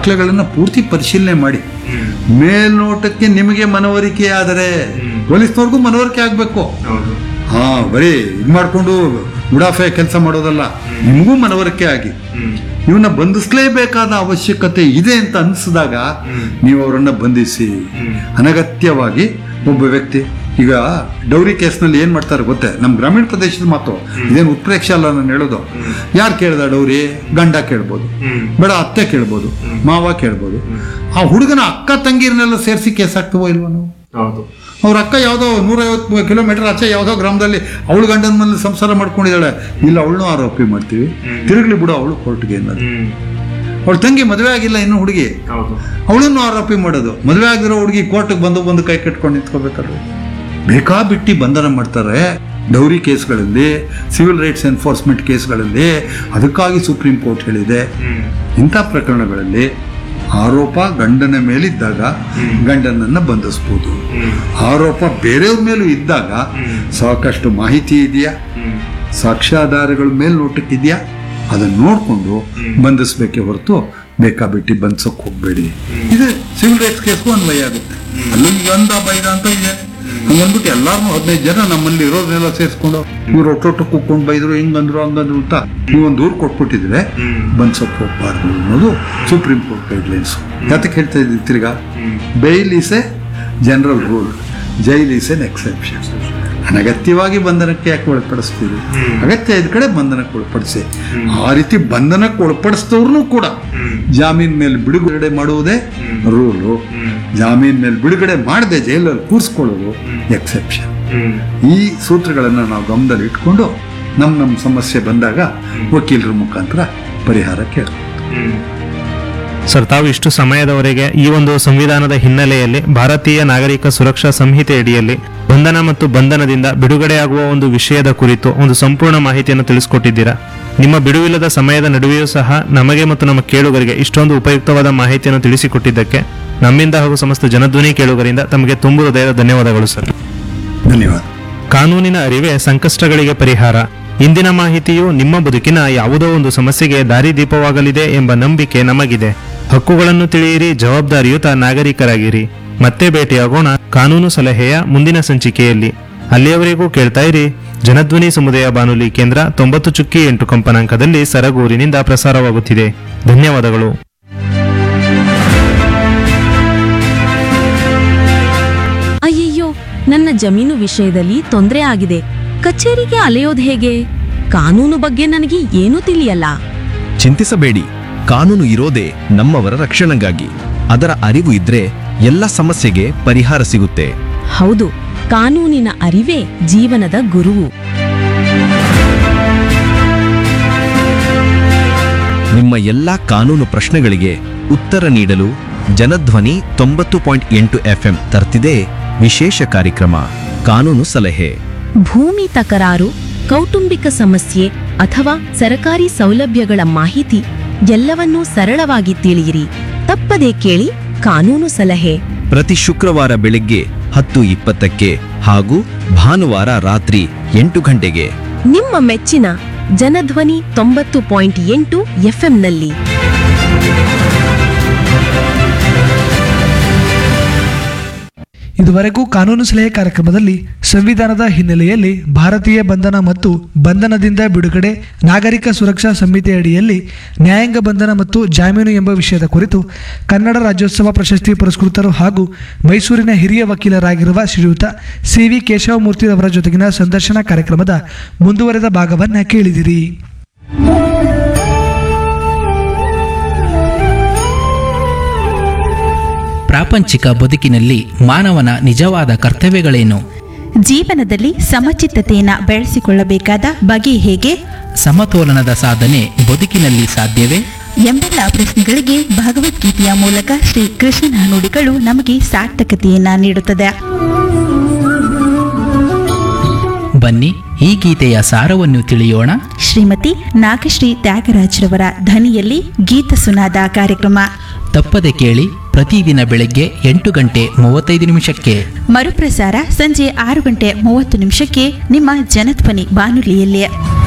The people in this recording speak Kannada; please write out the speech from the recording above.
ದಾಖಲೆಗಳನ್ನು ಪೂರ್ತಿ ಪರಿಶೀಲನೆ ಮಾಡಿ ಮೇಲ್ನೋಟಕ್ಕೆ ನಿಮಗೆ ಮನವರಿಕೆ ಆದರೆ ಪೊಲೀಸ್ನವ್ರಿಗೂ ಮನವರಿಕೆ ಆಗಬೇಕು ಹೌದು ಹಾ ಬರೀ ಇದು ಮಾಡಿಕೊಂಡು ಉಡಾಫೆ ಕೆಲಸ ಮಾಡೋದಲ್ಲ ನಿಮಗೂ ಮನವರಿಕೆ ಆಗಿ ಹ್ಮ್ ಇವನ್ನ ಬಂಧಿಸಲೇಬೇಕಾದ ಅವಶ್ಯಕತೆ ಇದೆ ಅಂತ ಅನಿಸಿದಾಗ ನೀವು ಅವರನ್ನ ಬಂಧಿಸಿ ಅನಗತ್ಯವಾಗಿ ಒಬ್ಬ ವ್ಯಕ್ತಿ ಈಗ ಡೌರಿ ಕೇಸ್ನಲ್ಲಿ ಏನ್ ಮಾಡ್ತಾರೆ ಗೊತ್ತೇ ನಮ್ಮ ಗ್ರಾಮೀಣ ಪ್ರದೇಶದ ಮಾತು ಇದೇನು ಉತ್ಪ್ರೇಕ್ಷ ಅಲ್ಲ ನಾನು ಹೇಳೋದು ಯಾರು ಕೇಳ್ದ ಡೌರಿ ಗಂಡ ಕೇಳ್ಬೋದು ಹ್ಮ್ ಬೇಡ ಅತ್ತೆ ಕೇಳ್ಬೋದು ಮಾವ ಕೇಳ್ಬೋದು ಆ ಹುಡುಗನ ಅಕ್ಕ ತಂಗಿರನ್ನೆಲ್ಲ ಸೇರಿಸಿ ಕೇಸ್ ಹಾಕ್ತವೋ ಇಲ್ವೋ ನಾವು ಹೌದು ಅವ್ರ ಅಕ್ಕ ಯಾವುದೋ ನೂರೈವತ್ತು ಕಿಲೋಮೀಟರ್ ಆಚೆ ಯಾವುದೋ ಗ್ರಾಮದಲ್ಲಿ ಅವಳು ಗಂಡನ ಮೇಲೆ ಸಂಸಾರ ಮಾಡ್ಕೊಂಡಿದ್ದಾಳೆ ಇಲ್ಲ ಅವಳನ್ನೂ ಆರೋಪಿ ಮಾಡ್ತೀವಿ ತಿರುಗ್ಲಿ ಬಿಡು ಅವಳು ಕೋರ್ಟ್ಗೆ ಅನ್ನೋದು ಹ್ಮ್ ಅವಳ ತಂಗಿ ಮದುವೆ ಆಗಿಲ್ಲ ಇನ್ನು ಹುಡುಗಿ ಹೌದು ಅವಳನ್ನು ಆರೋಪಿ ಮಾಡೋದು ಮದುವೆ ಆಗಿರೋ ಹುಡುಗಿ ಕೋರ್ಟ್ಗೆ ಬಂದು ಬಂದು ಕೈ ಕಟ್ಕೊಂಡು ನಿಂತ್ಕೋಬೇಕಾದ್ರೆ ಬೇಕಾಬಿಟ್ಟಿ ಬಂಧನ ಮಾಡ್ತಾರೆ ಡೌರಿ ಕೇಸ್ಗಳಲ್ಲಿ ಸಿವಿಲ್ ರೈಟ್ಸ್ ಎನ್ಫೋರ್ಸ್ಮೆಂಟ್ ಕೇಸ್ಗಳಲ್ಲಿ ಅದಕ್ಕಾಗಿ ಸುಪ್ರೀಂ ಕೋರ್ಟ್ ಹೇಳಿದೆ ಹ್ಮ್ ಇಂಥ ಪ್ರಕರಣಗಳಲ್ಲಿ ಆರೋಪ ಗಂಡನ ಮೇಲಿದ್ದಾಗ ಗಂಡನನ್ನ ಬಂಧಿಸ್ಬೋದು ಹ್ಮ್ ಆರೋಪ ಬೇರೆಯವ್ರ ಮೇಲೂ ಇದ್ದಾಗ ಸಾಕಷ್ಟು ಮಾಹಿತಿ ಇದೆಯಾ ಹ್ಮ್ ಸಾಕ್ಷ್ಯಾಧಾರಗಳ ಮೇಲ್ನೋಟಕ್ಕಿದೆಯಾ ಅದನ್ನ ನೋಡಿಕೊಂಡು ಬಂಧಿಸ್ಬೇಕೇ ಹೊರತು ಬೇಕಾಬಿಟ್ಟಿ ಬಂಧಿಸೋಕೆ ಹೋಗ್ಬೇಡಿ ಇದು ಸಿವಿಲ್ ರೈಟ್ಸ್ ಕೇಸ್ಗೂ ಅನ್ವಯ ಆಗುತ್ತೆ ಅಲ್ಲೊಂದು ಗಂಧ ಬೈದ ಅಂತ ಇದೆ ಹಂಗಂದ್ಬಿಟ್ಟು ಎಲ್ಲಾರು ಹದಿನೈದು ಜನ ನಮ್ಮಲ್ಲಿ ಇರೋರ್ನೆಲ್ಲ ಸೇರಿಸ್ಕೊಂಡು ಇವ್ರು ಒಟ್ಟೊಟ್ಟು ಕುಕ್ಕೊಂಡು ಬೈದ್ರು ಹಿಂಗಂದ್ರು ಹಂಗಂದ್ರು ಅಂತ ನೀವೊಂದು ದೂರು ಕೊಟ್ಬಿಟ್ಟಿದ್ರೆ ಬಂದ್ಸೋಕೆ ಹೋಗ್ಬಾರ್ದು ಅನ್ನೋದು ಸುಪ್ರೀಂ ಕೋರ್ಟ್ ಗೈಡ್ಲೈನ್ಸ್ ಯಾತಕ್ಕೆ ಹೇಳ್ತಾ ಇದ್ದೀವಿ ತಿರ್ಗಾ bail is a general rule jail is an exception ಅನಗತ್ಯವಾಗಿ ಬಂಧನಕ್ಕೆ ಯಾಕೆ ಒಳಪಡಿಸ್ತೀವಿ ಅಗತ್ಯ ಇದ್ ಕಡೆ ಬಂಧನಕ್ಕೆ ಒಳಪಡಿಸಿ ಆ ರೀತಿ ಬಂಧನಕ್ಕೆ ಒಳಪಡಿಸಿದವ್ರನ್ನೂ ಕೂಡ ಜಾಮೀನ್ ಮೇಲೆ ಬಿಡುಗಡೆ ಮಾಡುವುದೇ ರೂಲು ಜಾಮೀನ್ ಮೇಲೆ ಬಿಡುಗಡೆ ಮಾಡದೆ ಜೈಲಲ್ಲಿ ಕೂರಿಸ್ಕೊಳ್ಳೋದು ಎಕ್ಸೆಪ್ಷನ್ ಹ್ಮ್ ಈ ಸೂತ್ರಗಳನ್ನು ನಾವು ಗಮನದಲ್ಲಿ ಇಟ್ಕೊಂಡು ನಮ್ಮ ನಮ್ಮ ಸಮಸ್ಯೆ ಬಂದಾಗ ವಕೀಲರ ಮುಖಾಂತರ ಪರಿಹಾರ ಕೇಳೋದು ಹ್ಮ್ ಸರ್ ತಾವು ಇಷ್ಟು ಸಮಯದವರೆಗೆ ಈ ಒಂದು ಸಂವಿಧಾನದ ಹಿನ್ನೆಲೆಯಲ್ಲಿ ಭಾರತೀಯ ನಾಗರಿಕ ಸುರಕ್ಷಾ ಸಂಹಿತೆ ಅಡಿಯಲ್ಲಿ ಬಂಧನ ಮತ್ತು ಬಂಧನದಿಂದ ಬಿಡುಗಡೆಯಾಗುವ ಒಂದು ವಿಷಯದ ಕುರಿತು ಒಂದು ಸಂಪೂರ್ಣ ಮಾಹಿತಿಯನ್ನು ತಿಳಿಸಿಕೊಟ್ಟಿದ್ದೀರಾ ನಿಮ್ಮ ಬಿಡುವಿಲ್ಲದ ಸಮಯದ ನಡುವೆಯೂ ಸಹ ನಮಗೆ ಮತ್ತು ನಮ್ಮ ಕೇಳುಗರಿಗೆ ಇಷ್ಟೊಂದು ಉಪಯುಕ್ತವಾದ ಮಾಹಿತಿಯನ್ನು ತಿಳಿಸಿಕೊಟ್ಟಿದ್ದಕ್ಕೆ ನಮ್ಮಿಂದ ಹಾಗೂ ಸಮಸ್ತ ಜನಧ್ವನಿ ಕೇಳುಗರಿಂದ ತಮಗೆ ತುಂಬು ಹೃದಯದ ಧನ್ಯವಾದಗಳು ಸರ್ ಧನ್ಯವಾದ ಕಾನೂನಿನ ಅರಿವೇ ಸಂಕಷ್ಟಗಳಿಗೆ ಪರಿಹಾರ ಇಂದಿನ ಮಾಹಿತಿಯು ನಿಮ್ಮ ಬದುಕಿನ ಯಾವುದೋ ಒಂದು ಸಮಸ್ಯೆಗೆ ದಾರಿದೀಪವಾಗಲಿದೆ ಎಂಬ ನಂಬಿಕೆ ನಮಗಿದೆ ಹಕ್ಕುಗಳನ್ನು ತಿಳಿಯಿರಿ ಜವಾಬ್ದಾರಿಯುತ ನಾಗರಿಕರಾಗಿರಿ ಮತ್ತೆ ಭೇಟಿಯಾಗೋಣ ಕಾನೂನು ಸಲಹೆಯ ಮುಂದಿನ ಸಂಚಿಕೆಯಲ್ಲಿ ಅಲ್ಲಿಯವರೆಗೂ ಕೇಳ್ತಾ ಇರಿ ಜನಧ್ವನಿ ಸಮುದಾಯ ಬಾನುಲಿ ಕೇಂದ್ರ ತೊಂಬತ್ತು ಚುಕ್ಕಿ ಎಂಟು ಕಂಪನಾಂಕದಲ್ಲಿ ಸರಗೂರಿನಿಂದ ಪ್ರಸಾರವಾಗುತ್ತಿದೆ ಧನ್ಯವಾದಗಳು ಅಯ್ಯಯ್ಯೋ ನನ್ನ ಜಮೀನು ವಿಷಯದಲ್ಲಿ ತೊಂದರೆ ಆಗಿದೆ ಕಚೇರಿಗೆ ಅಲೆಯೋದು ಹೇಗೆ ಕಾನೂನು ಬಗ್ಗೆ ನನಗೆ ಏನೂ ತಿಳಿಯಲ್ಲ ಚಿಂತಿಸಬೇಡಿ ಕಾನೂನು ಇರೋದೇ ನಮ್ಮವರ ರಕ್ಷಣೆಗಾಗಿ ಅದರ ಅರಿವು ಇದ್ರೆ ಎಲ್ಲ ಸಮಸ್ಯೆಗೆ ಪರಿಹಾರ ಸಿಗುತ್ತೆ ಹೌದು ಕಾನೂನಿನ ಅರಿವೇ ಜೀವನದ ಗುರುವು ನಿಮ್ಮ ಎಲ್ಲಾ ಕಾನೂನು ಪ್ರಶ್ನೆಗಳಿಗೆ ಉತ್ತರ ನೀಡಲು ಜನಧ್ವನಿ ತೊಂಬತ್ತು ಪಾಯಿಂಟ್ ಎಂಟು ಎಫ್ಎಂ ತರ್ತಿದೆ ವಿಶೇಷ ಕಾರ್ಯಕ್ರಮ ಕಾನೂನು ಸಲಹೆ ಭೂಮಿ ತಕರಾರು ಕೌಟುಂಬಿಕ ಸಮಸ್ಯೆ ಅಥವಾ ಸರಕಾರಿ ಸೌಲಭ್ಯಗಳ ಮಾಹಿತಿ ಎಲ್ಲವನ್ನೂ ಸರಳವಾಗಿ ತಿಳಿಯಿರಿ ತಪ್ಪದೇ ಕೇಳಿ ಕಾನೂನು ಸಲಹೆ ಪ್ರತಿ ಶುಕ್ರವಾರ ಬೆಳಿಗ್ಗೆ ಹತ್ತು ಇಪ್ಪತ್ತಕ್ಕೆ ಹಾಗೂ ಭಾನುವಾರ ರಾತ್ರಿ ಎಂಟು ಗಂಟೆಗೆ ನಿಮ್ಮ ಮೆಚ್ಚಿನ ಜನಧ್ವನಿ ತೊಂಬತ್ತು ಪಾಯಿಂಟ್ ಎಂಟು ಎಫ್ಎಂನಲ್ಲಿ ಇದುವರೆಗೂ ಕಾನೂನು ಸಲಹೆ ಕಾರ್ಯಕ್ರಮದಲ್ಲಿ ಸಂವಿಧಾನದ ಹಿನ್ನೆಲೆಯಲ್ಲಿ ಭಾರತೀಯ ಬಂಧನ ಮತ್ತು ಬಂಧನದಿಂದ ಬಿಡುಗಡೆ ನಾಗರಿಕ ಸುರಕ್ಷಾ ಸಂಹಿತೆ ಅಡಿಯಲ್ಲಿ ನ್ಯಾಯಾಂಗ ಬಂಧನ ಮತ್ತು ಜಾಮೀನು ಎಂಬ ವಿಷಯದ ಕುರಿತು ಕನ್ನಡ ರಾಜ್ಯೋತ್ಸವ ಪ್ರಶಸ್ತಿ ಪುರಸ್ಕೃತರು ಹಾಗೂ ಮೈಸೂರಿನ ಹಿರಿಯ ವಕೀಲರಾಗಿರುವ ಶ್ರೀಯುತ ಸಿ ವಿ ಕೇಶವಮೂರ್ತಿ ಅವರ ಜೊತೆಗಿನ ಸಂದರ್ಶನ ಕಾರ್ಯಕ್ರಮದ ಮುಂದುವರೆದ ಭಾಗವನ್ನು ಕೇಳಿದಿರಿ ಪ್ರಾಪಂಚಿಕ ಬದುಕಿನಲ್ಲಿ ಮಾನವನ ನಿಜವಾದ ಕರ್ತವ್ಯಗಳೇನು ಜೀವನದಲ್ಲಿ ಸಮಚಿತ್ತತೆಯನ್ನು ಬೆಳೆಸಿಕೊಳ್ಳಬೇಕಾದ ಬಗೆ ಹೇಗೆ ಸಮತೋಲನದ ಸಾಧನೆ ಬದುಕಿನಲ್ಲಿ ಸಾಧ್ಯವೇ ಎಂಬೆಲ್ಲ ಪ್ರಶ್ನೆಗಳಿಗೆ ಭಗವದ್ಗೀತೆಯ ಮೂಲಕ ಶ್ರೀ ಕೃಷ್ಣನ ನುಡಿಗಳು ನಮಗೆ ಸಾರ್ಥಕತೆಯನ್ನ ನೀಡುತ್ತದೆ ಬನ್ನಿ ಈ ಗೀತೆಯ ಸಾರವನ್ನು ತಿಳಿಯೋಣ ಶ್ರೀಮತಿ ನಾಗಶ್ರೀ ತ್ಯಾಗರಾಜ್ರವರ ಧ್ವನಿಯಲ್ಲಿ ಗೀತ ಸುನಾದ ಕಾರ್ಯಕ್ರಮ ತಪ್ಪದೆ ಕೇಳಿ ಪ್ರತಿದಿನ ಬೆಳಗ್ಗೆ ಎಂಟು ಗಂಟೆ ಮೂವತ್ತೈದು ನಿಮಿಷಕ್ಕೆ ಮರುಪ್ರಸಾರ ಸಂಜೆ ಆರು ಗಂಟೆ ಮೂವತ್ತು ನಿಮಿಷಕ್ಕೆ ನಿಮ್ಮ ಜನಧ್ವನಿ ಬಾನುಲಿಯಲ್ಲಿ